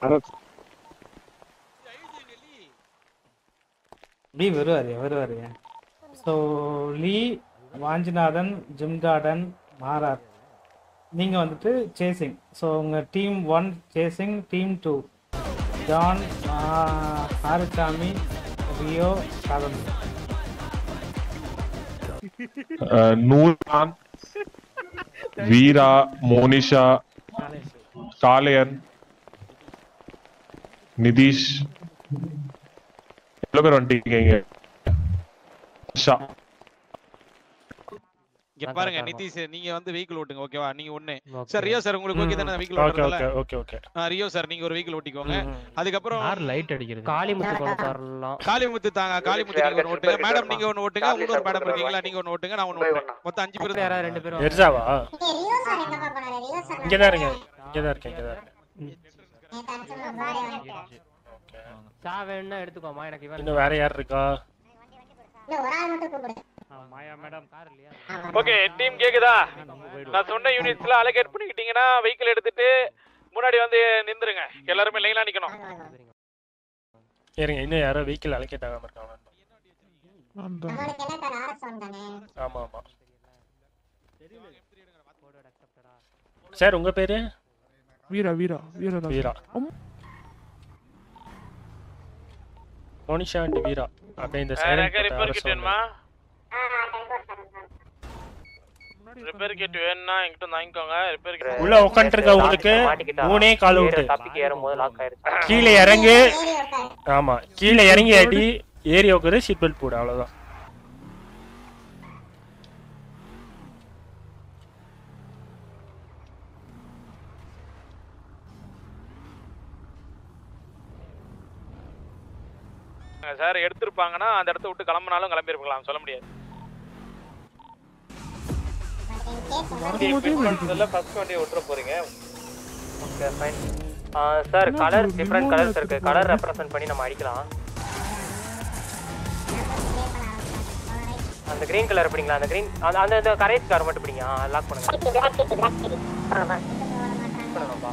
லீ வருவாரு வருவாரு so Lee Vanchinathan Jim Gordon மாறார் நீங்கள் வந்துட்டு சேசிங் ஸோ உங்கள் team one chasing team two John Arusamy Rio காதல் அஹ், நூர்கான் வீரா மோனிஷா காளையன் நிதிஷ் எவ்வளவு பேர் வந்துட்டீங்க இங்க? ஷா இங்க பாருங்க நிதிஷ் நீங்க வந்து வெஹிக்கிள் ஓட்டுங்க ஓகேவா நீங்க ஒண்ணு சார் ரியோ சார் உங்களுக்கு ஓகே தானே வெஹிக்கிள் ஓகே ஓட்டுறதுல ஓகே ஓகே ஓகே ஆ, ரியோ சார் நீங்க ஒரு வெஹிக்கிள் ஓட்டிக்கோங்க அதுக்கப்புறம் யார் லைட் அடிக்கிறது காளிமுத்து கொண்டு வரலாம் காளிமுத்து தாங்க காளிமுத்து நீங்க ஒன்று ஓட்டுங்க மேடம் நீங்க ஒன்று ஓட்டுங்க இன்னொரு மேடம் இருக்கீங்களா நீங்க ஒன்று ஓட்டுங்க நான் ஒன்று ஓட்டுறேன் மொத்தம் அஞ்சு பேர் யாராவது ரெண்டு பேரும் எர்ஜாவா ரியோ சார் எங்கப்பா போனாரு ரியோ சார் இங்க தான் இருக்கேன் இங்க தான் இருக்கேன் இங்க தான் இருக்கேன் நேத்து அனுப்பிச்சு பாரு வந்துட்டேன் சா வேணும்னா எடுத்துக்கோமா எனக்கு இவன் இன்னும் வேற யார் இருக்கா இல்ல ஒரு ஆள் மட்டும் கூப்பிடு மாயா மேடம் கார் இல்லையா ஓகே டீம் கேக்குதா நான் சொன்ன யூனிட்ஸ்ல அலோகேட் பண்ணிக்கிட்டீங்கன்னா வெஹிக்கிள் எடுத்துட்டு முன்னாடி வந்து நின்றுங்க எல்லாருமே லைனா நிக்கணும் இருங்க இன்னும் யாரோ வெஹிக்கிள் அலோகேட் ஆகாம இருக்காங்க நம்மளுக்கு என்ன கார் ஆர்எஸ் ஒன் தானே ஆமா ஆமா சார் உங்க பேரு வீரா வீரா வீரா தான் வீரா மோனிஷா அண்ட் வீரா அப்படியே இந்த ரிப்பேர் கிட் சைலண்ட் வேணுமா ரிப்பேர் கிட் வேணும்னா என்கிட்ட வாங்கிக்கோங்க ரிப்பேர் கிட் உள்ள உட்காந்துருக்க உங்களுக்கு மூணே கால் அவுட் டாபிக் ஏறும் போது லாக் ஆயிருச்சு கீழே இறங்கு ஏறி உட்காரு ஆமா கீழே இறங்கி அடி ஏறி உட்காரு சீட் பெல்ட் போடு அவ்வளவுதான் சார் எடுத்திருப்பாங்கன்னா அந்த இடத்த விட்டு கிளம்புனாலும் கிளம்பிருக்கலாம் சொல்ல முடியாது ஃபர்ஸ்ட் வண்டி விட்டுற போறீங்க okay fine sir colour different colours இருக்கு கலர் ரெப்ரசன்ட் பண்ணி நம்ம அடிக்கலாம் அந்த கிரீன் கலர் பிடிங்களா அந்த கிரீன் அந்த அந்த இந்த கரேஜ் கார் மட்டும் பிடிங்க லாக் பண்ணுங்க பண்ணுங்கப்பா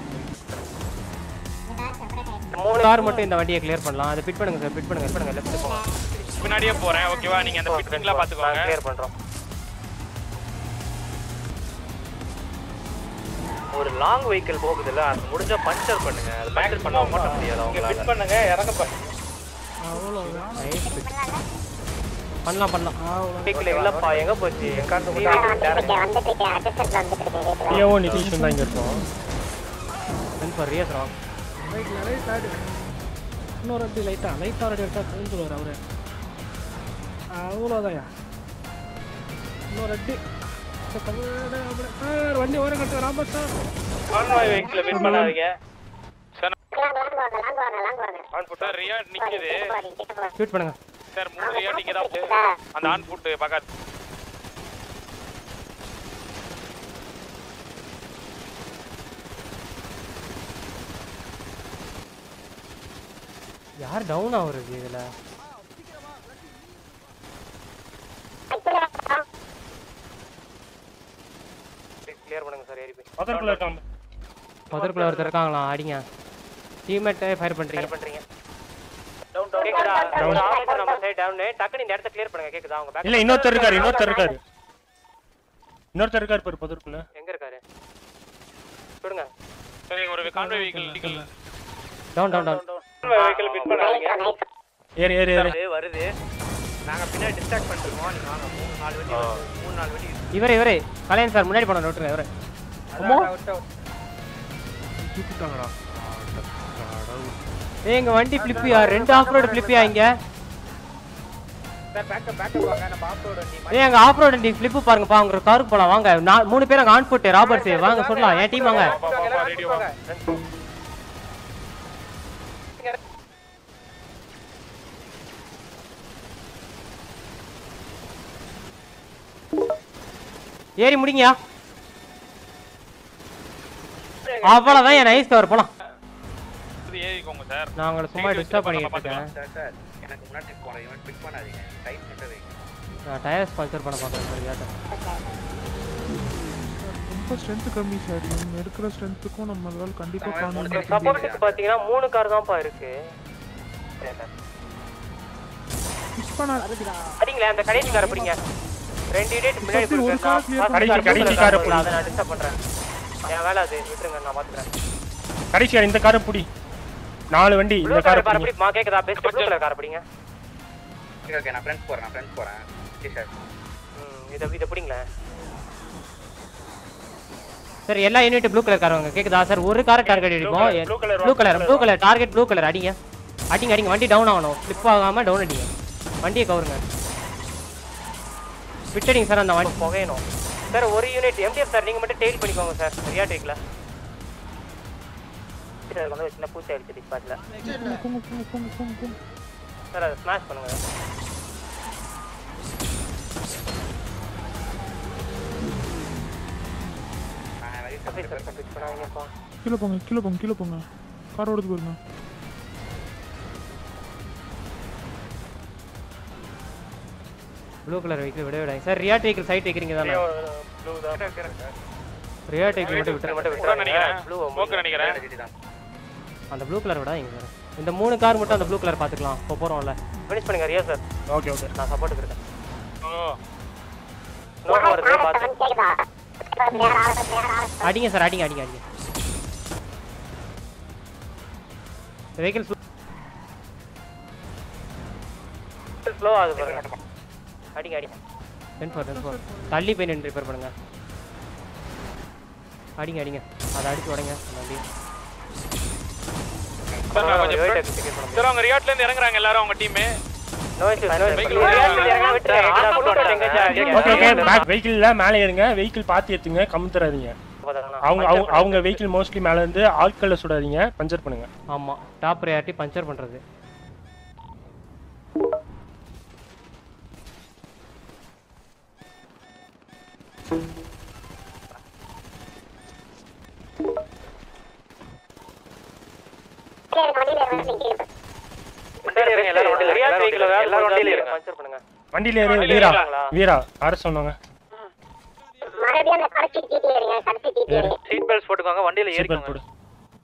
மூணு கார் மட்டும் இந்த வண்டியை கிளியர் பண்ணலாம் அதை ஃபிட் பண்ணுங்க சார் ஃபிட் பண்ணுங்க ஃபிட் பண்ணுங்க லெஃப்ட் போங்க பின்னாடியே போறேன் ஓகேவா நீங்க அந்த ஃபிட்டிங்லாம் பாத்துக்கோங்க கிளியர் பண்றோம் ஒரு லாங் வெஹிக்கிள் போகுதுல்ல அது முடிஞ்சா பஞ்சர் பண்ணுங்க அது பஞ்சர் பண்ண மாட்ட முடியாது அவங்களால பண்ணுங்க இறங்க பண்ணலாம் பண்ணலாம் வெஹிக்கிள் இல்லப்பா எங்க போச்சு ஐயாவோ நிதிஷ் தான் இங்க இருக்கோம் ஃபார் ரியஸ் ராங் இன்னொரு அப்படி லைட்டா லைட்டா ரெடி எடுத்தா புரிஞ்சுருவார் அவரு அவ்வளோதாயா இன்னொரு அடி சரி, தமிழ்நாடு அப்படி. சார் வண்டி ஓரம் கட்டு ராம்பர் சார் கான்வாய் வெஹிக்கிள் ஃபிட் பண்ணாதீங்க சார் ரியா நிக்குது ஷூட் பண்ணுங்க சார் மூணு ரியா நீங்க தான் அந்த ஆன் ஃபுட் பார்க்காது யார் டவுன் ஆகுறது இதுல கிளியர் பண்ணுங்க சார் ஏறி போய் பக்கத்துல இருக்காங்க முதற்குள்ள ஒருத்தர் இருக்காங்களா அடிங்க டீம்மேட்டை ஃபயர் பண்றீங்க பண்றீங்க கேக்குதா ஒரு ஆபரேட்டர் நம்ம சைடு டவுன் டக்குனு இந்த இடத்த கிளியர் பண்ணுங்க கேக்குதா அவங்க back இல்ல இன்னொருத்தர் இருக்காரு இன்னொருத்தர் இருக்காரு இன்னொருத்தர் இருக்காரு பாரு பதற்குள்ள எங்க இருக்காரு சொல்லுங்க சரி ஒரு convoy vehicle down down down vehicle fit பண்ணாதீங்க ஏறி ஏறி ஏறி வருது நாங்க பின்னாடி டிஸ்ட்ராக்ட் பண்ணிருக்கோம் நீங்க வாங்க மூணு நாலு வண்டி மூணு நாலு வண்டி இவரே இவரே கல்யாண் சார் முன்னாடி போன நோட்டுங்க இவரே தூக்கிட்டாங்கடா ஏய் எங்க வண்டி ஃபிளிப்பியா ரெண்டு ஆஃப் ரோடு ஃபிளிப்பியா இங்க சார் பேக்கப் பேக்கப் வாங்க நம்ம ஆஃப் ரோட் வண்டி ஏய் அங்க ஆஃப் ரோடு வண்டி ஃபிளிப்பு பாருங்கப்பா அங்க ஒரு காருக்கு போலாம் வாங்க நான் மூணு பேர் அங்க ஆன் ஃபுட் ராபர்ட்ஸ் வாங்க சொல்லலாம் என் டீம் வாங்க ரேடியோ வாங்க ஏறி முடிங்கயா அவ்வளவுதான் என் நைஸ் கவர் போலாம் ஏறிக்கோங்க சார் நான் உங்களை சும்மா டிஸ்டர்ப் பண்ணிட்டு இருக்கேன் சார் எனக்கு முன்னாடி போற இவன் பிக் பண்ணாதீங்க டைட் மட்டும் வைங்க நான் டயர் ஸ்பான்சர் பண்ண பார்க்குறேன் சார் கேட்டேன் ரொம்ப கண்டிப்பா ஸ்ட்ரென்த் கம்மி சார் இவங்க இருக்கிற ஸ்ட்ரென்த்துக்கும் நம்மளால கண்டிப்பா காணும் சப்போர்ட்டுக்கு பாத்தீங்கன்னா மூணு கார் தான்ப்பா இருக்கு மிஸ் பண்ண அடிங்களே அந்த கடைசி காரை பிடிங்க ரெண்டு இடியட் முன்னாடி சரி, ஒரு car clear பண்ணு. கடைசி- கடைசி car பிடி. அதை நான் டிஸ்டர்ப் பண்றேன் என் வேலை அது விட்டுருங்க நான் பாத்துக்கிறேன் கடைசியா இந்த காரை புடி நாலு வண்டி ப்ளூ இந்த கார் காரை கார் புடி பிடி மா கேக்குதா பெஸ்ட் ப்ளூ கலர் கார் பிடிங்க ஓகே ஓகே நான் ஃப்ரெண்ட்ஸ் போறேன் நான் ஃப்ரெண்ட்ஸ் போறேன் சார் ம், இதை இதை பிடிங்களேன் சார் எல்லா யூனிட் ப்ளூ கலர் கார் வாங்க கேக்குதா சார் ஒரு காரை டார்கெட் அடிப்போம் blue colour, blue colour blue colour target blue colour அடிங்க அடிங்க அடிங்க வண்டி டவுன் ஆகணும் ஸ்லிப் ஆகாம டவுன் அடிங்க வண்டியை கவருங்க விட்டடிங்க சார் அந்த வண்டி புகையணும் சார் ஒரு யூனிட் எம்டிஎஃப் சார் நீங்க மட்டும் டெயில் பண்ணிக்கோங்க சார் சரியா டேக்ல சார் வந்து ஒரு சின்ன பூச்சி அடிச்சு டிஸ்பாட்ல போங்க போங்க போங்க போங்க போங்க சார் அதை ஸ்மாஷ் பண்ணுங்க அப்படியே சார் கம்ப்ளீட் பண்ணாங்கப்பா கீழே போங்க கீழே போங்க கீழே போங்க கார் ஓடுது பாருங்க ப்ளூ கலர் வெஹிக்கிள் விட விடாங்க சார் ரியாட் வெஹிக்கிள் சைட் வைக்கிறீங்க தானே ரியாட் வெஹிக்கிள் மட்டும் விட்டு மட்டும் கூட நினைக்கிறேன் ப்ளூ ஸ்மோக் நினைக்கிறேன் அந்த ப்ளூ கலர் விடாதீங்க சார் இந்த மூணு கார் மட்டும் அந்த ப்ளூ கலர் பார்த்துக்கலாம் இப்போ போகிறோம்ல ஃபினிஷ் பண்ணுங்க ரியா சார் ஓகே ஓகே நான் சப்போர்ட்டுக்கு இருக்கேன் ஓ நோட் வருது பார்த்து கேக்குதா நேரம் ஆகட்டும் நேரம் ஆகட்டும் அடிங்க சார் அடிங்க அடிங்க அடிங்க வெஹிக்கிள் ஸ்லோ ஆகுது பாருங்க அடிங்க அடிங்க டென் ஃபோர் டென் ஃபோர் தள்ளி போய் நின்று ரிப்பேர் பண்ணுங்க அடிங்க அடிங்க அதை அடிச்சு உடைங்க அந்த வண்டி சார் நான் கொஞ்சம் front- சார் அவங்க ரியாட்ல இருந்து இறங்குறாங்க எல்லாரும் அவங்க டீம் ஓகே ஓகே பேக் வெஹிக்கிள்ல மேலே ஏறுங்க வெஹிக்கிள் பார்த்து ஏத்துங்க கமுத்துறாதீங்க அவங்க அவங்க அவங்க வெஹிக்கிள் மோஸ்ட்லி மேல இருந்து ஆட்களை சுடாதீங்க பஞ்சர் பண்ணுங்க ஆமா டாப் ப்ரையாரிட்டி பஞ்சர் பண்றது எல்லாரும் வண்டியில இருங்க பஞ்சர் பண்ணுங்க வண்டியில ஏறு வீரா வீரா யார சொன்னாங்க மறுபடியும் அந்த கடைசி தீட்டி ஏறுங்க கடைசி தீட்டி ஏறுங்க சீட் பெல்ட்ஸ் போட்டுக்கோங்க வண்டியில சீட் பெல்ட் ஏறிக்கோங்க போடு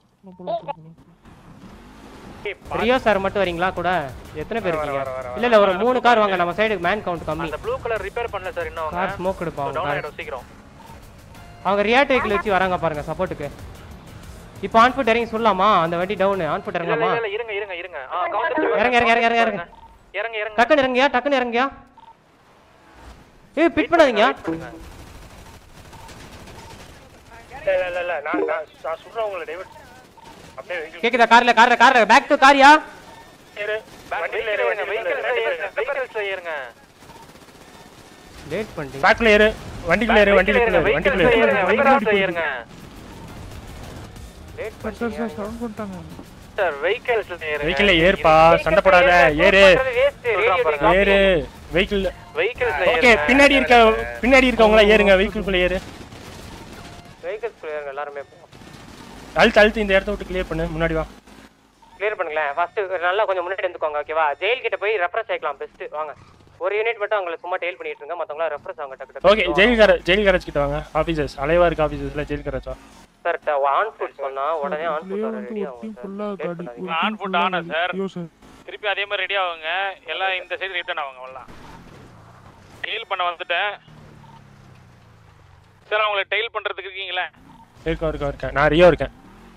ரியா சார் மட்டும் வரீங்களா கூட எத்தனை பேர் இருக்கீங்க இல்ல இல்ல ஒரு மூணு கார் வாங்க நம்ம சைடு மேன் கவுண்ட் கம்மி அந்த ப்ளூ கலர் ரிப்பேர் பண்ணல சார் இன்னும் கார் ஸ்மோக் எடுப்பாங்க டவுன் car. ஆயிடும் சீக்கிரம் அவங்க ரியாட் வெஹிக்கிள் வச்சு வராங்க பாருங்க சப்போர்ட்டுக்கு இப்போ ஆன் ஃபுட் இறங்கி சொல்லலாமா அந்த வண்டி டவுன் ஆன் ஃபுட் இல்ல இறங்கலாமா இல்ல இருங்க இருங்க இருங்க ஆ கவுண்டர் இறங்க இறங்க இறங்க இறங்க இறங்க இறங்க இறங்க டக்குன்னு இறங்கியா டக்குன்னு இறங்கியா ஏய் பிட் பண்ணாதீங்க இல்ல இல்ல இல்ல நான் நான் நான் சொல்றேன் உங்களை டைவர்ட் அப்படியே வெஹிக்கிள் கேக்குதா கார்ல கார்ல கார்ல பேக் டு காரியா ஏறு வண்டியில ஏறு வெஹிக்கிள்ஸ்ல வண்டியில ஏறு ஏறுங்க வெஹிக்கிள்ஸ்ல ஏறுங்க லேட் பண்ணிட்டீங்க பேக்ல ஏறு வண்டிக்குள்ள ஏறு வண்டிக்குள்ள ஏறு வண்டிக்குள்ள வெஹிக்கிள்ஸ்ல ஏறு ஏறுங்க வெஹிக்கிள்ஸ்ல ஏறுங்க late sir sir sir sound பண்ணிட்டாங்க சார் வெஹிக்கிள்ஸ்ல ஏறுங்க வெஹிக்கிள்ல ஏறுப்பா சண்டை போடாத ஏறு சொல்றான் பாருங்க ஏறு வெஹிக்கிள் வெஹிக்கிள்ஸ்ல ஓகே பின்னாடி இருக்க பின்னாடி இருக்கவங்கள ஏறுங்க வெஹிக்கிள்குள்ள ஏறு வெஹிக்கிள்ஸ் ஏறுங்க எல்லாருமே அழுத்து அழுத்து இந்த இடத்த விட்டு கிளியர் பண்ணு முன்னாடி வா கிளியர் பண்ணுங்களேன் ஃபர்ஸ்ட் நல்லா கொஞ்சம் முன்னாடி இருந்துக்கோங்க ஓகேவா ஜெயில் கிட்ட போய் ரெஃப்ரெஷ் ஆயிக்கலாம் பெஸ்ட் வாங்க ஒரு யூனிட் மட்டும் அவங்களை சும்மா டெயில் பண்ணிட்டு இருங்க மத்தவங்கள ரெஃப்ரெஷ் ஆங்க டக்கு ஓகே ஜெயில் கார ஜெயில் காரேஜ் கிட்ட வாங்க ஆபீசர்ஸ் அலைவா இருக்க ஆபீசர்ஸ்ல ஜெயில் காரேஜ் வா சார் ஆன் ஃபுட் சொன்னா உடனே ஆன் இதுலயே ஃபுட் வந்து ரெடி ஒரு ஆகும் டீம் ஃபுல்லா காடி ஒரு On team foot full-ஆ ஆனா காடி. சார். ஐயோ சார் திருப்பி அதே மாதிரி ரெடி ஆகுங்க எல்லாம் இந்த சைடு ரிட்டர்ன் ஆகுங்க எல்லாம் டெயில் பண்ண வந்துட்டேன் சார் அவங்கள டெயில் பண்றதுக்கு இருக்கீங்களா இருக்கா இருக்கா இருக்கேன் நான் ரியோ இருக்கேன்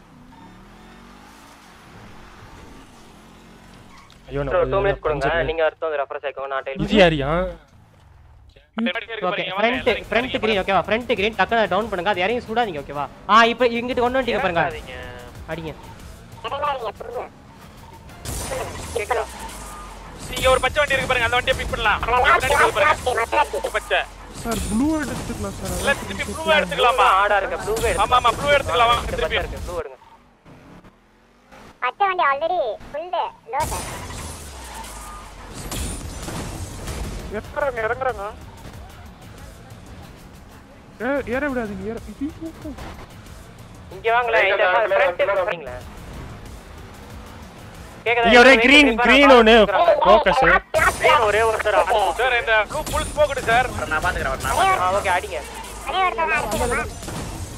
ஐயோ டூ மினிட்ஸ் கொடுங்க நம்ம நீங்க அடுத்து ரெஃப்ரெஷ் ஆயிக்கோங்க நான் டெயில் இது யாரியா ஓகே ஃப்ரண்ட் ஃப்ரண்ட் கிரீன் ஓகேவா ஃப்ரண்ட் கிரீன் டக்குனு டவுன் பண்ணுங்க அது இறங்கி சுடாதீங்க ஓகேவா ஆ இப்போ இங்கிட்டு கொண்டு வந்துட்டீங்க பாருங்க அடிங்க கேக்குதா நீங்க ஒரு பச்சை வண்டி இருக்கு பாருங்க அந்த வண்டியை பிக் பண்ணலாம் பின்னாடி போகுது பாருங்க பச்சை சார் ப்ளூ எடுத்துக்கலாம் சார் இல்ல திருப்பி ப்ளூ எடுத்துக்கலாமா ஆடா இருக்கு ப்ளூ ஆமா ஆமா ப்ளூ எடுத்துக்கலாம் வாங்க திருப்பி இருக்கு ப்ளூ எடுங்க பச்சை வண்டி ஆல்ரெடி ஃபுல் லோ சார் இறங்குறாங்க இறங்குறாங்க ஏ ஏற விடாதீங்க ஏற ஐயோ. இங்க வாங்களேன் இந்த ஃப்ரண்ட் வாங்களேன் கேக்குதா இங்க ஒரே green green ஒன்னு ஃபோக்கஸ் green ஒரே ஒரு சார் சார் இந்த ப்ளூ ஃபுல் ஸ்மோக் சார் நான் பாத்துக்கிறேன் நான் ஓகே அடிங்க ஒரே ஒருத்தர் தான் அடிக்கணுமா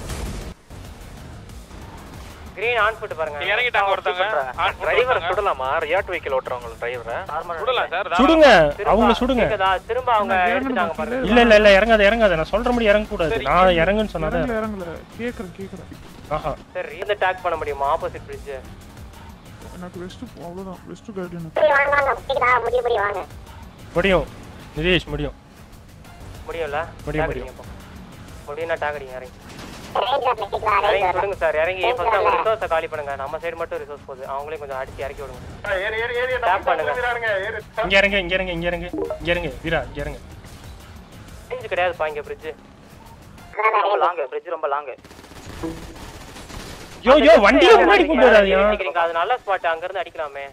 கிரீன் ஆன் ஃபுட் பாருங்க இறங்கிட்டாங்க ஒருத்தவங்க ஆன் டிரைவர் சுடலாமா ரியாட் வெஹிக்கிள் ஓட்டுறவங்க டிரைவரை சுடலாம் சார் சுடுங்க திரும்ப- அவங்கள சுடுங்க கேக்குதா? திரும்ப அவங்க எடுத்துட்டாங்க பாருங்க இல்ல இல்ல இல்ல இறங்காத இறங்காத நான் சொல்ற மாதிரி இறங்க கூடாது நான் இறங்குன்னு சொன்னாத இறங்கல இறங்கல கேக்குறேன் கேக்குறேன் ஆஹா சரி இந்த டேக் பண்ண முடியுமா ஆப்போசிட் பிரிட்ஜ் எனக்கு வெஸ்ட் அவ்வளவுதான் வெஸ்ட் கைடு எனக்கு சரி வாங்க வாங்க கேக்குதா முடிய முடிய வாங்க முடியும் நிதேஷ் முடியும் முடியும்ல முடியும், Tag முடியும். அடிங்க இப்போ. முடியும்னா டேக் அடிங்க இறங்கி ரேஞ்ச் வரல கேக்குதா இறங்கி ரேஞ்ச் வரல விடுங்க சார் இறங்கி ஃபர்ஸ்ட் அவங்க ரிசோர்ஸை காலி பண்ணுங்க நம்ம சைடு மட்டும் ரிசோர்ஸ் போகுது அவங்களையும் கொஞ்சம் அடிச்சு இறக்கி விடுங்க டேப் பண்ணுங்க இங்க இறங்க இங்க இறங்க இங்க இறங்க இங்க இறங்க வீரா இங்க இறங்க ரேஞ்ச் கிடையாதுப்பா இங்க பிரிட்ஜ் ரொம்ப லாங் பிரிட்ஜ் ரொம்ப லாங் யோ யோ வண்டியில முன்னாடி கொண்டு வராதியா அடிக்கிறீங்க அது நல்ல ஸ்பாட் அங்க இருந்து அடிக்கலாமே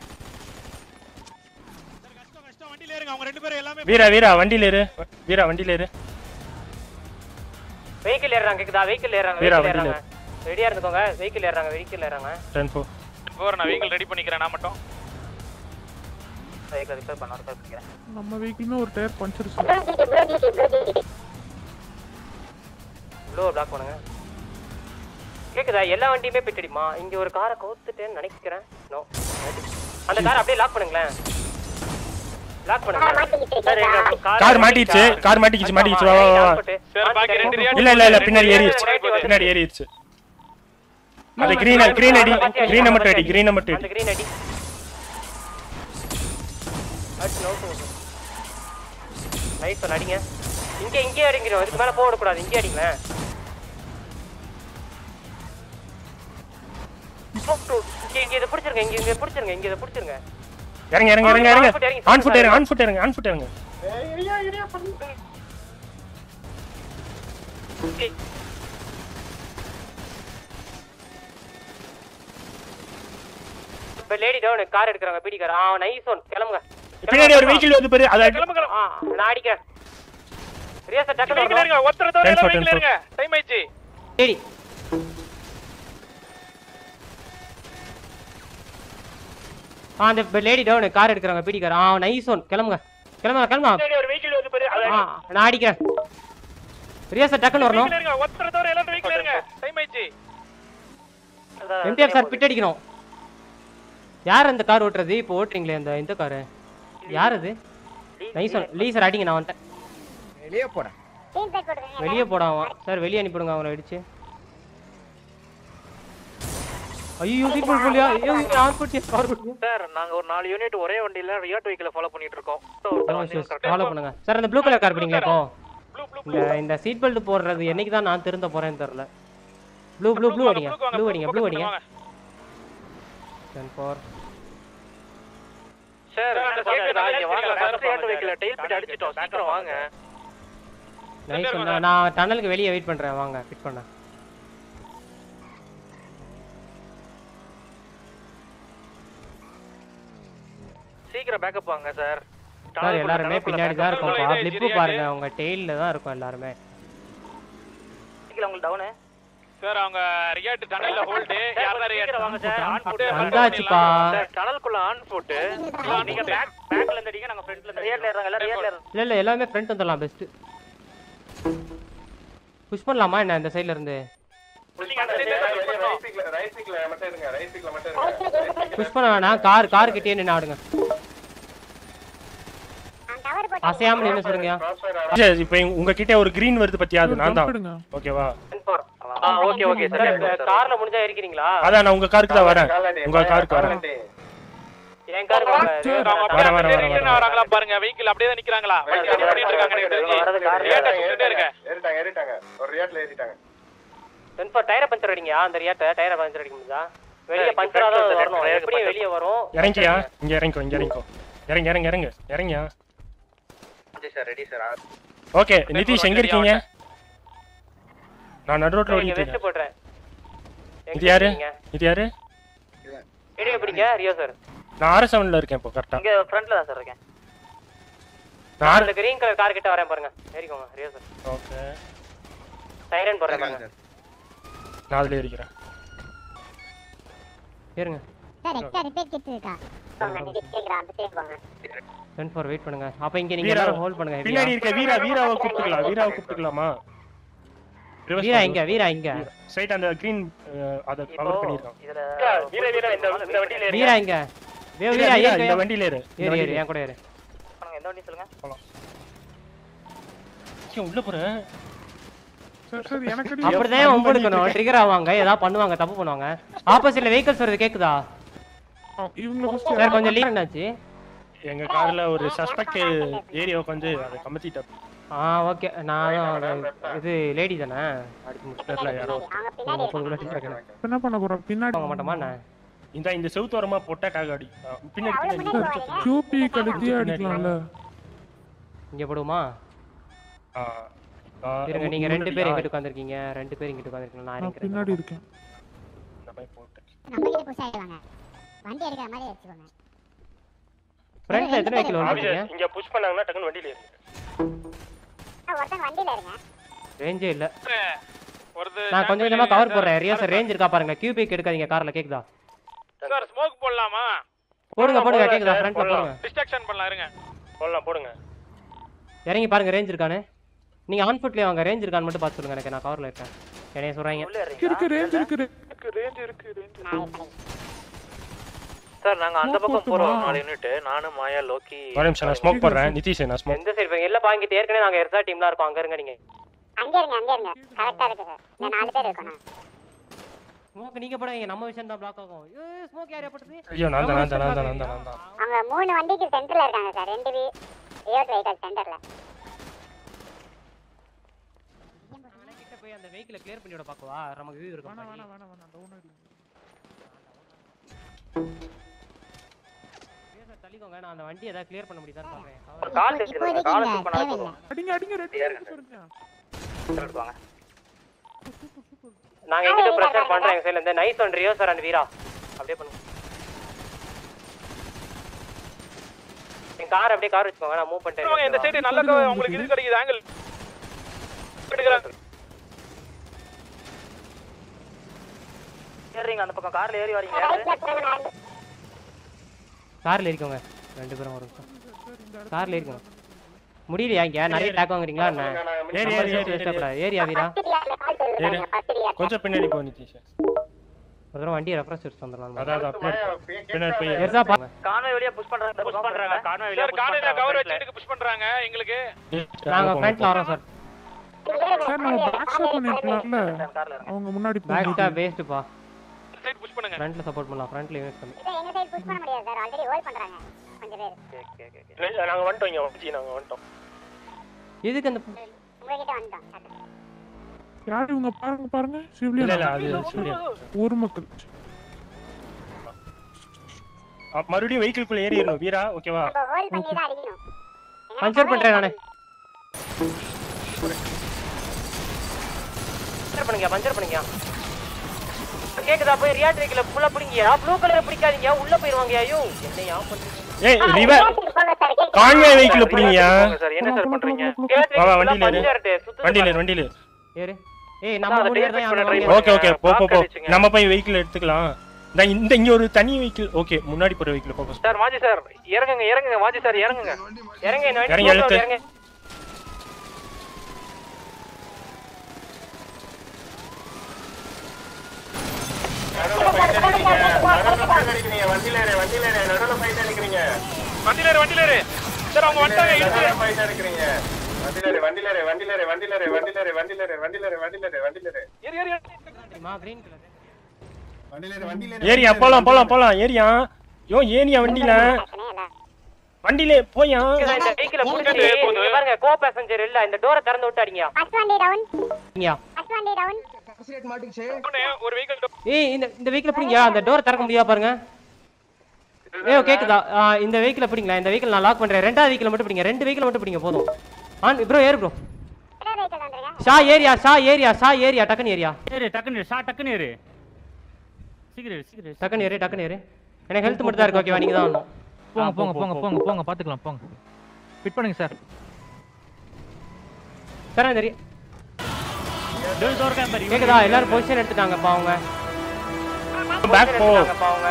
வண்டியில இருங்க அவங்க ரெண்டு பேரும் எல்லாமே வீரா வீரா வண்டியில இரு வீரா வண்டியில இரு வெஹிக்கிள் ஏறாங்க கேக்குதா வெஹிக்கிள் ஏறாங்க வீரா, வெஹிக்கிள் வண்டியில ஏறாங்க ரெடியா இருந்துக்கோங்க வெஹிக்கிள் ஏறாங்க வெஹிக்கிள் ஏறாங்க டென் ஃபோர் போற நான் வெஹிக்கிள் ரெடி பண்ணிக்கிறேன் நான் மட்டும் வெஹிக்கிள் ரிப்பேர் பண்ண ரிப்பேர் பண்ணிக்கிறேன் நம்ம வெஹிக்கிளுமே ஒரு tyre puncture sir bro GT bro GT bro GT blue block பண்ணுங்க கேக்குதா எல்லா வண்டியுமே பிட்டடிமா இங்க ஒரு காரை கவுத்துட்டேன்னு நினைக்கிறேன் நோ அந்த காரை அப்படியே லாக் பண்ணுங்களேன் லாக் பண்ணுங்க சார், எங்க car கார் மாட்டிடுச்சு கார் மாட்டிக்கிச்சு மாட்டிக்கிச்சு வா வா வா சார் பாக்கி ரெண்டு ரியாட் இல்ல இல்ல இல்ல பின்னாடி ஏறிடுச்சு பின்னாடி ஏறிடுச்சு அது கிரீன் கிரீன் அடி கிரீனை மட்டும் அடி கிரீனை மட்டும் அந்த அடி கிரீன் அடி அடிச்சு நவுத்து நைஸ் ஒன்று அடிங்க இங்க இங்கே அடிங்கிறோம் இதுக்கு மேல போக விடக்கூடாது இங்கே அடிங்களேன் இங்க இங்க இதை பிடிச்சிருங்க இங்க இங்க பிடிச்சிருங்க இங்க இதை பிடிச்சிருங்க இறங்க இறங்க இறங்க இறங்க ஆன் ஃபுட் இறங்க ஆன் ஃபுட் இறங்க ஆன் ஃபுட் இறங்க இப்ப லேடி டவுன் கார் எடுக்கறாங்க பிடி கார் ஆ நைஸ் ஒன் கிளம்புங்க பின்னாடி ஒரு வெஹிக்கிள் வந்து பாரு அதை அடி- ஆ நான் அடிக்கிறேன் ரியாசா டக்கு வெஹிக்கிள் இருங்க ஒருத்தர தவிர Ten எல்லாம் four, ten வெஹிக்கிள் இருங்க டைம் ஆயிடுச்சு லேடி ஆ அந்த லேடி டவுன் கார் எடுக்கறாங்க பிடி கார் ஆ நைஸ் ஒன் கிளம்புங்க கிளம்புங்க கிளம்புங்க பின்னாடி ஒரு வெஹிக்கிள் வந்து பாரு அதை ஆ நான் அடிக்கிறேன் ரியாசா டக்குன்னு வரணும் வெஹிக்கிள் இருங்க ஒருத்தர தவிர எல்லாம் வெஹிக்கிள் இருங்க டைம் ஆயிடுச்சு எம்டிஎஃப் சார் பிட் அடிக்கணும் யார் அந்த கார் ஓட்டுறது இப்போ ஓட்டுறீங்களே அந்த இந்த காரு யார் அது நைஸ் ஒன் லீ சார் அடிங்க நான் வந்துட்டேன் வெளியே போறேன் டீம் பேக் கொடுங்க வெளியே போடாம சார் வெளியே அனுப்பிடுங்க அவங்கள அடிச்சு ஐயோ சீட் பெல்ட் போலியா ஐயோ ஆன் போட்டு கார் போட்டு சார் நாங்க ஒரு நாலு யூனிட் ஒரே வண்டியில ரியாட் வெஹிக்கிளை ஃபாலோ பண்ணிட்டு இருக்கோம் ஃபாலோ பண்ணுங்க சார் அந்த ப்ளூ கலர் கார் பிடிங்களா இப்போ இந்த இந்த சீட் பெல்ட் போடுறது என்னைக்கு தான் நான் திருந்த போறேன்னு தெரியல ப்ளூ ப்ளூ ப்ளூ அடிங்க ப்ளூ அடிங்க ப்ளூ அடிங்க டென் ஃபோர் சார் சார், கேக்குதா இங்க வாங்க சார், ஃபர்ஸ்ட் ரியாட் சார், வெஹிக்கிளை டெயில் பிட் அடிச்சிட்டோம் சீக்கிரம் வாங்க நைஸ் நான் டனலுக்கு வெளியே வெயிட் பண்றேன் வாங்க ஃபிட் பண்ண சீக்கிரம் பேக்கப் வாங்க சார் சார் எல்லாருமே பின்னாடி தான் இருக்கும் backup. லிப்பு பாருங்க உங்க டெயில்ல தான் இருக்கும் எல்லாருமே உங்களுக்கு டவுனு சார் அவங்க ரியாட் டனல்ல ஹோல்ட் யாரா ரியாட் வாங்க சார் ஆன் ஃபுட் வந்தாச்சுப்பா சார் டனலுக்குள்ள ஆன் ஃபுட் நீங்க பேக் பேக்ல இருந்து அடிங்க நாங்க ஃப்ரண்ட்ல இருந்து ரியாட்ல ஏறாங்க எல்லாரும் ரியாட்ல ஏறாங்க இல்ல இல்ல எல்லாமே ஃப்ரண்ட் வந்துடலாம் பெஸ்ட் புஷ் பண்ணலாமா என்ன இந்த சைடுல இருந்து புஷ் பண்ண வேணாம் கார் கார் கிட்டே நின்று ஆடுங்க டவர் போட்டு அசையாம நின்று சொல்லுங்க சரி, இப்போ உங்ககிட்ட ஒரு கிரீன் வருது பத்தியா அது நான் தான் எடுங்க ஓகேவா ஆ ஓகே ஓகே சார் கார்ல முடிஞ்சா இருக்கிறீங்களா அதான் நான் உங்க காருக்கு தான் வரேன் உங்க காருக்கு வரேன் என் காருக்கு வாங்க. வரேன், வரேன், வரேன், வரேன். வராங்களா பாருங்க வெஹிக்கிள் அப்படியே தான் நிக்கறாங்களா வண்டி ரெடி பண்ணிட்டு இருக்காங்க எனக்கு தெரிஞ்சு ரியாட்ட சுட்டுட்டே இருக்க ஏறிட்டாங்க ஏறிட்டாங்க ஒரு ரியாட்ல ஏறிட்டாங்க டென் ஃபோர் டயரை பஞ்சர் அடிங்க அந்த ரியாட்ட டயரை பஞ்சர் அடிக்க முடியுதா வெளியே பஞ்சரா தான் வரணும் எப்படியும் வெளியே வரும் இறங்கியா இங்க இறங்கிக்கோ இங்க இறங்கிக்கோ இறங்க இறங்க இறங்க இறங்கியா sir ready sir okay Nitish எங்க இருக்கீங்க நான் நடு ரோட்ல இங்க ஓடிட்டு வெஸ்ட் இருக்கேன் போடுறேன் இது யாரு இது யாரு வீடியோ பிடிங்க ரியோ சார் நான் ஆர் செவன்ல இருக்கேன் இப்போ கரெக்டா இங்க ஃப்ரண்ட்ல தான் சார் இருக்கேன் நான் அந்த கிரீன் கலர் கார் கிட்ட வரேன் பாருங்க ஏறிக்கோங்க ரியோ சார் ஓகே சைரன் போடுறேன் பாருங்க நான் அதுல இருக்கிறேன் ஏறுங்க சார் எக்ஸ்ட்ரா ரிப்பேர் கிட் இருக்கா கேக்குறா அந்த சைடு போங்க டென் ஃபோர் வெயிட் பண்ணுங்க அப்ப இங்க நீங்க வீரா எல்லாரும் ஹோல்ட் பண்ணுங்க பின்னாடி இருக்க வீரா வீராவை கூப்பிட்டுக்கலாம் வீராவை கூப்பிட்டுக்கலாமா வீரா இங்க வீரா இங்க ஸ்ட்ரைட் அந்த கிரீன் அத இப்போ கவர் பண்ணிருக்கான் இதுல வீர வீர இந்த இந்த வண்டியில ஏறு. வீரா இங்க வே வீரா, வீரா வீரா, ஏறு இந்த வண்டியில ஏறு இந்த ஏறு ஏறு வண்டியில என் கூட ஏறு சொல்லுங்க, எந்த வண்டி சொல்லுங்க ஏன் உள்ள போறேன் சார் சார் எனக்கு அடி. அப்படிதான் ஒம்பு எடுக்கணும் ட்ரிகர் ஆவாங்க ஏதாவது பண்ணுவாங்க தப்பு பண்ணுவாங்க ஆப்போசிட்ல வெஹிக்கல்ஸ் வருது கேக்குதா ஆ, இவங்கள ஃபர்ஸ்ட் சார் கொஞ்சம் லீவ் என்னாச்சு எங்க கார்ல ஒரு சஸ்பெக்ட் ஏரியா உட்காந்து அதை கமத்திட்டா ஆ ஓகே நான் தான் இது லேடி தானே அடிச்சு முடிச்சு தெரியல யாரோ அவங்க பின்னாடி இருக்காங்க. இப்ப என்ன பண்ண போறோம் பின்னாடி வாங்க மாட்டோமா என்ன இந்த இந்த செவுத்து வரமா பொட்டா டாக அடி ஆ, பின்னாடி பின்னாடி கியூபி கழுத்தியே அடிக்கலாம்ல இங்க போடுவோமா ஆ, ஆ, இருங்க நீங்க ரெண்டு முன்னாடி, பேர் ஆ, இங்கிட்டு உட்காந்துருக்கீங்க ரெண்டு பேர் இங்கிட்டு உட்காந்துருக்கீங்க நான் நான் பின்னாடி இருக்கிறேன் இருக்கேன் இந்த மாதிரி போட்டேன். நம்ம கிட்ட புஷ் ஆயிடுவாங்க வண்டி எடுக்கிற மாதிரி வச்சுக்கோங்க ஃப்ரண்ட்ல எத்தனை வெஹிக்கிள் வந்துருக்கீங்க ஆபீசர், இங்க புஷ் பண்ணாங்கன்னா டக்குன்னு வண்டியில ஏறு ஆ, ஒருத்தன் வண்டியில இருங்க ரேஞ்சே இல்ல ஒருத்தர் நான் கொஞ்சம் கொஞ்சமா கவர் போடுறேன் ரியா சார் ரேஞ்ச் இருக்கா பாருங்க கியூபிக் எடுக்காதீங்க கார்ல கேக்குதா சார் ஸ்மோக் போடலாமா போடுங்க போடுங்க போடலாம் கேக்குதா சார், ஃப்ரண்ட்ல போடலாம். போடுங்க டிஸ்ட்ராக்ஷன் பண்ணலாம் இருங்க போடலாம் போடுங்க இறங்கி பாருங்க ரேஞ்ச் இருக்கானு நீங்க ஆன் ஃபுட்லயே வாங்க ரேஞ்ச் இருக்கான்னு மட்டும் பார்த்து சொல்லுங்க எனக்கு நான் கவர்ல இருக்கேன் என்னைய சொல்றாங்க உள்ள இருக்கு ரேஞ்ச் இறீங்களா இருக்கு நான் இப்ப சார் நாங்க அந்த Smoke பக்கம் போட்டுமா? போறோம் நாலு யூனிட் நானும் மாயா லோக்கி ஒரு நிமிஷம் நான் ஸ்மோக் போடுறேன் நிதிஷ் நான் ஸ்மோக் எந்த சைடு இல்ல பாங்கிட்டு ஏற்கனவே நாங்க எர்சா டீம்லாம் இருக்கோம் அங்க இருங்க நீங்க அங்க இருங்க அங்க இருங்க கரெக்டா இருக்கு சார் நான் நாலு பேர் இருக்கணும் ஸ்மோக் நீங்க போடுவீங்க நம்ம விஷயம் தான் பிளாக் ஆகும் ஸ்மோக் யார் ஏற்பட்டது ஐயோ நான் தான் நான் தான் நான் தான் நான் தான் நான் தான் அவங்க மூணு வண்டிக்கு சென்டர்ல இருக்காங்க சார் ரெண்டு வி ரியோட் வெஹிக்கல் சென்டர்ல கிட்ட போய் அந்த வெஹிக்கிள கிளியர் பண்ணி விட பாக்கவா நமக்கு வியூ இருக்கும் வேணாம் வேணாம் வேணாம் வேணாம் டவுன் அடிங்க தள்ளிக்கோங்க நான் அந்த வண்டி ஏதாவது கிளியர் பண்ண முடியுதான்னு பாக்குறேன் ஒரு கால் இப்போதைக்கு கால் இங்க செக் பண்ணா தேவையில்லை போதும் அடிங்க அடிங்க ரெண்டு பாருங்க எடுப்பாங்க நாங்க எங்கிட்ட பிரஷர் பண்றோம் எங்க சைடுல இந்த nice one Rio sir and Veera அப்படியே பண்ணுங்க என் கார் அப்படியே கார் வச்சுக்கோங்க நான் மூவ் வாங்க, இந்த பண்ணிட்டேன் சைடு நல்ல co- உங்களுக்கு இது கிடைக்குது ஆங்கிள் எடுக்கிறாங்க ஏறுறீங்க அந்த பக்கம் கார்ல ஏறி வரீங்க ரைட்ல போங்க நான் கார்ல இருக்கோங்க ரெண்டு பேரும் ஒரு நிமிஷம் கார்ல இருக்கோங்க முடியலையா இங்க நிறைய டேக் வாங்குறீங்களா என்ன ஏறி ஏறி ஏறி ஏறி ஏரியா வீரா ஃபர்ஸ்ட் டிஆர்ல கால் ஏறு. சொல்லுங்க ஃபர்ஸ்ட் டிஆர் கொஞ்சம் பின்னாடி போ நிதிஷ் ஒரு தடவை வண்டியை ரெஃப்ரெஷ் எடுத்து வந்துடலாம் அதான் அதான் பின்னாடி பின்னாடி போய் ஏறு. எர்சா பாருங்க கான்வே வெளிய புஷ் பண்றாங்க புஷ் பண்றாங்க கான்வே வெளிய சார் காலையில கவர் வச்சுட்டு புஷ் பண்றாங்க எங்களுக்கு நாங்க ஃப்ரண்ட்ல வரோம் சார் சார் நம்ம பேக் ஸ்டாப் பண்ணிருக்கலாம்ல கார்ல அவங்க முன்னாடி பேக் போய் ஸ்டாப் வேஸ்ட்ப்பா சைடு புஷ் பண்ணுங்க ஃப்ரண்ட்ல சப்போர்ட் பண்ணலாம் ஃப்ரண்ட்ல யூனிட் கம்மி இதை எங்க சைடு புஷ் பண்ண முடியாது சார் ஆல்ரெடி ஹோல்ட் பண்றாங்க கொஞ்சம் பேர் ஓகே ஓகே ஓகே நாங்க வந்துட்டோம் இங்க வந்துச்சு நாங்க வந்துட்டோம் எதுக்கு அந்த உங்ககிட்ட வந்துட்டோம் யார் இவங்க பாருங்க பாருங்க இல்ல இல்ல சிவிலியன் அது சூர்யா ஊர் மக்கள் அ, மறுபடியும் வெஹிக்கிள்குள்ள ஏறிடணும் வீரா ஓகேவா நம்ம ஹோல்ட் பண்ணி தான் அடிக்கணும் பஞ்சர் பண்றேன் நானு பஞ்சர் பண்ணுங்க பஞ்சர் பண்ணுங்க கேக்குதா போய் ரியாட் வெஹிக்கிள் ஃபுல்லா பிடிங்க ப்ளூ கலர் பிடிக்காதீங்க உள்ள போயிருவாங்க ஐயோ என்ன யா பண்றீங்க ஏய் ரிவர் கான்வே வெஹிக்கிள் புடிங்கயா சார் என்ன சார் பண்றீங்க வா, வா, வண்டியில ஏறு. வண்டியில ஏறு, வண்டியில ஏறு. ஏறு ஏய் நம்ம அதை மூணு பேர் take தான் பண்ண try யாரும் ஓகே ஓகே போ போ போ அடிச்சுங்க. நம்ம போய் வெஹிக்கிள் எடுத்துக்கலாம் இந்த இந்த இங்க ஒரு தனி வெஹிக்கிள் ஓகே முன்னாடி போற வெஹிக்கிள் ஃபோக்கஸ் சார் மாஜி சார் இறங்குங்க இறங்குங்க மாஜி சார் இறங்குங்க இறங்க இந்த வண்டி இறங்கி slow இழுத்து. இறங்க அடிக்கிறீங்க வண்டியில ஏறு, வண்டியில ஏறு, நடுவுல fight அடிக்கிறீங்க. வண்டியில ஏறு, வண்டியில ஏறு. சார் அவங்க வந்துட்டாங்க இழுத்து நடுவுல fight அடிக்கிறீங்க. வண்டியில ஏறு, வண்டியில ஏறு, வண்டியில ஏறு, வண்டியில ஏறு, வண்டியில ஏறு, வண்டியில ஏறு, வண்டியில ஏறு, வண்டியில ஏறு, வண்டியில ஏறு. ஏறு ஏறு ஏறு. தெரியுமா கிரீன் கலர் வண்டியில ஏறு, வண்டியில ஏறு, ஏரியா போலாம் போலாம் போலாம் ஏரியா யோ ஏனியா வண்டியில வண்டியில போயா இந்த வெஹிக்கிள புடிச்சு இங்க பாருங்க கோ பேசஞ்சர் இல்ல இந்த டோரை திறந்து விட்டு அடிங்க ஃபர்ஸ்ட் வண்டி டவுன் இங்கயா ஃபர்ஸ்ட் வண்டி டவுன் ஒண்ணு, ஒரு வெஹிக்கிள் ஏய் இந்த இந்த வெஹிக்கிள் பிடிங்க அந்த டோரை திறக்க முடியா பாருங்க ஏய் கேக்குதா ஆ, இந்த வெஹிக்கிள் பிடிங்களா இந்த வெஹிக்கிள் நான் லாக் பண்றேன் ரெண்டாவது வெஹிக்கிள் மட்டும் பிடிங்க ரெண்டு வெஹிக்கிள் மட்டும் பிடிங்க போதும் ஆன் ப்ரோ ஏறு ப்ரோ ரெண்டாவது வெஹிக்கிள் வந்துருங்க Shah area Shah area Shah area டக்குன்னு ஏரியா ஏறு டக்குன்னு ஷா டக்குன்னு ஏறு சீக்கிரம் சீக்கிரம் டக்குன்னு ஏறு டக்குன்னு ஏறு எனக்கு ஹெல்த் மட்டும் தான் இருக்கு ஓகேவா நீங்க தான் வரணும் போங்க போங்க போங்க போங்க போங்க பாத்துக்கலாம் போங்க ஃபிட் பண்ணுங்க சார் சார் இந்த re- டோர் டோர் கேம்பர் கேக்குதா எல்லாரும் பொசிஷன் எடுத்துட்டாங்கப்பா அவங்க பேக் போ எடுத்துட்டாங்கப்பா அவங்க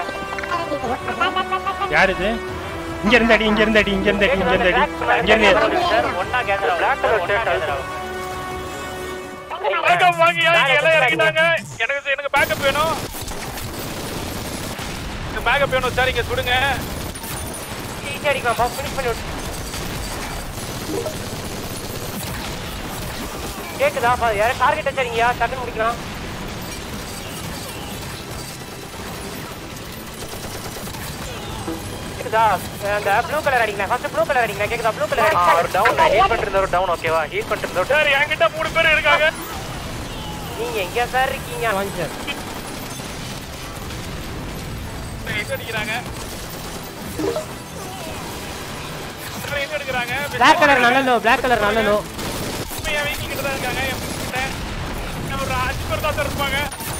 யார் இது இங்க இருந்து அடி இங்க இருந்து அடி இங்க இருந்து அடி இங்க இருந்து அடி இங்க இருந்து சார் ஒண்ணா கேதர் ஆகும் பிளாக் கலர் ஷர்ட் பேக்கப் வாங்கியா இங்க எல்லாம் இறங்கிட்டாங்க எனக்கு எனக்கு பேக்கப் வேணும் எனக்கு பேக்கப் வேணும் சார் இங்க சுடுங்க ஈஸியா அடிக்கலாம் பாஸ் ஃபினிஷ் பண்ணி விட்டு கேக்குதா பா யாரும் டார்கெட் வச்சிருங்கயா டக்குன்னு முடிக்கலாம் கேக்குதா அந்த ப்ளூ கலர் அடிக்கலாம் ஃபர்ஸ்ட் ப்ளூ கலர் அடிக்கலாம் கேக்குதா ப்ளூ கலர் ஒரு டவுன் ஹீட் பண்ணிட்டு ஒரு டவுன் ஓகேவா ஹீட் பண்ணிட்டு சார் என்கிட்ட மூணு பேர் இருக்காங்க நீங்க எங்க சார் இருக்கீங்க வாங்க சார் எங்க அடிக்கிறாங்க சார், எங்க எடுக்கிறாங்க பிளாக் கலர் நல்ல லோ பிளாக் கலர் நல்ல லோ என் வெஹிக்கிள் கிட்ட தான் இருக்காங்க என் கிட்ட. இன்னும் ஒரு அஞ்சு பேர் தான் சார் இருப்பாங்க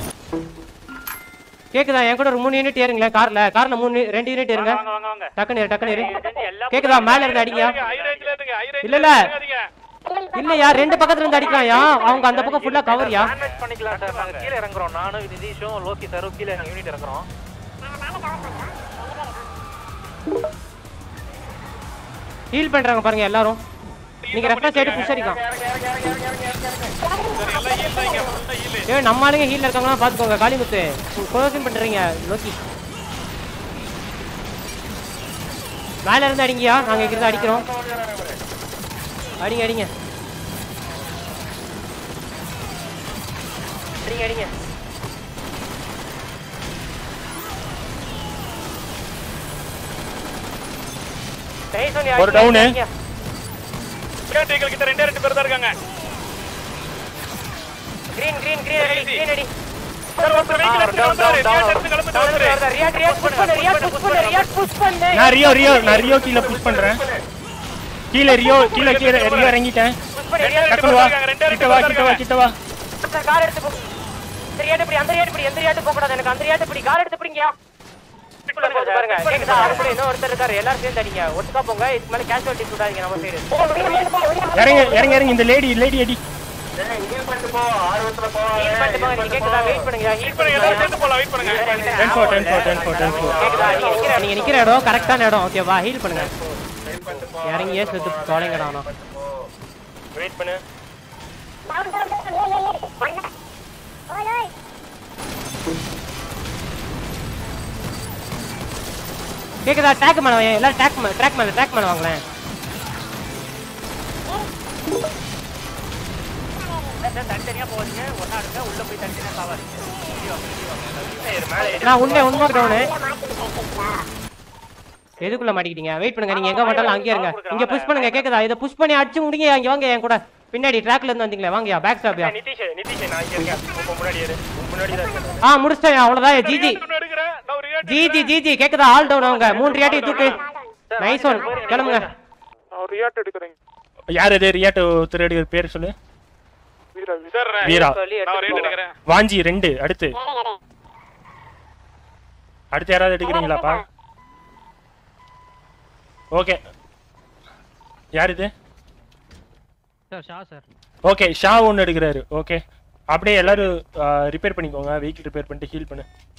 கேக்குதா என் கூட ஒரு மூணு யூனிட் ஏறுங்களேன் கார்ல கார்ல மூணு ரெண்டு யூனிட் ஏறுங்க வாங்க வாங்க வாங்க டக்குன்னு ஏறு டக்குன்னு ஏறு கேக்குதா மேல இருந்து அடிங்க ஹை ரேஞ்ச்ல இருங்க ஹை ரேஞ்ச் இல்ல இல்ல இல்லையா ரெண்டு பக்கத்துல இருந்து அடிக்கலாம்யா அவங்க அந்த பக்கம் ஃபுல்லா கவர்யா மேனேஜ் பண்ணிக்கலாம் சார் நாங்க கீழ இறங்குறோம் நானும் நிதிஷும் லோகி சாரும் கீழ யூனிட் இறங்குறோம் ஹீல் பண்றாங்க பாருங்க எல்லாரும் நீங்க ரெஃபரன்ஸ் சைடு புஷ் அடிக்கலாம் ஏய் நம்ம ஆளுங்க ஹீல்ல இருக்காங்களா பாத்துக்கோங்க காளிமுத்து க்ளோசிங் பண்றீங்க லோக்கி மேல இருந்து அடிங்கயா நாங்க இங்க இருந்து அடிக்கிறோம் அடிங்க அடிங்க அடிங்க அடிங்க தயவு சொல்லி ஒரு அடிங்க, down. அடிங்க. கேட்டீர்கள் கிட்ட ரெண்டே ரெண்டு பேர் தான் இருக்காங்க green green green அடி green அடி சார் ஒருத்தர் வெஹிக்கிள் எடுத்து கிளம்புறாரு ரியாட் எடுத்து கிளம்பிட்டு ஒருத்தர் ரியாட் ரியாட் புஷ் பண்ணு ரியாட் புஷ் பண்ணு ரியாட் புஷ் பண்ணு நான் ரியோ ரியோ நான் ரியோ கீழே புஷ் பண்றேன் கீழே ரியோ கீழே கீழே ரியோ இறங்கிட்டேன் புஷ் பண்ணு ரியாட் டக்குனு வா கிட்ட வா கிட்ட வா கிட்ட வா கார் எடுத்து போ இந்த ரியாட் இப்படி அந்த ரியாட் இப்படி எந்த ரியாட் போக கூடாது எனக்கு அந்த ரியாட் இப்படி கார் எடுத்து பிடிங்கயா பாருங்க கேக்குதா அதுக்குள்ள இன்னும் ஒருத்தர் இருக்காரு எல்லாரும் சேர்ந்து அடிங்க ஒட்டுக்கா போங்க இதுக்கு மேல கேஷுவாலிட்டி சுடாதீங்க நம்ம சைடு இறங்க இறங்க இறங்க இந்த லேடி லேடி அடி ஹீல் பண்ணிட்டு போ ஆர்வத்துல போ ஹீல் பண்ணிட்டு போங்க நீங்க கேக்குதா வெயிட் பண்ணுங்க ஹீல் இப்போ எல்லாரும் சேர்ந்து போலாம் வெயிட் பண்ணுங்க ten four ten four ten four ten four கேக்குதா நீங்க நிக்கிற நீங்க நிக்கிற இடம் கரெக்டான இடம் ஓகேவா ஹீல் பண்ணுங்க இறங்கியே செத்து தொலைங்கடா அவனும் வெயிட் பண்ணு கேக்குதா டேக் மேல வாங்க எல்லாரும் டேக் மேல ட்ராக் மேல ட்ராக் மேல வாங்களேன் தனித்தனியா போவீங்க ஒன்னா இருக்க உள்ள போய் தனித்தனியா சாவாதீங்க நான் உண்மை உண்மை டவுனு எதுக்குள்ள மாட்டிக்கிட்டீங்க வெயிட் பண்ணுங்க நீங்க எங்க மாட்டாலும் அங்கேயே இருங்க இங்க புஷ் பண்ணுங்க கேக்குதா இதை புஷ் பண்ணி அடிச்சு முடிங்க இங்க வாங்க என் கூட பின்னாடி ட்ராக்ல இருந்து வந்தீங்களே வாங்கயா பேக் ஸ்டாப்யா நிதிஷ் நிதிஷ் நான் இங்க இருக்கேன் உங்க முன்னாடி ஏறு உங்க முன்னாடி தான் இருக்கேன் ஆ முடிச்சிட்டேன் அவ்வளவுதான் ஜிஜி எடுக்கிறேன் நான் ஒரு ரியாட் ஜிஜி ஜிஜி கேக்குதா ஆல் டவுன் அவங்க மூணு ரியாட்டி தூக்கு நைஸ் ஒன் கிளம்புங்க நான் ஒரு ரியாட் எடுக்கிறேன் யார் இது ரியாட்டு ஒருத்தர் எடுக்கிற பேர் சொல்லு சார் வீரா நான் ஒரு ரியாட் எடுக்கிறேன் வாஞ்சி ரெண்டு அடுத்து அடுத்து யாராவது எடுக்கிறீங்களாப்பா ஓகே யார் இது sir Shah sir okay Shah ஒன்று எடுக்கிறாரு ஓகே அப்படியே எல்லாரும் ரிப்பேர் பண்ணிக்கோங்க வெஹிக்கிள் ரிப்பேர் பண்ணிட்டு ஹீல் பண்ணு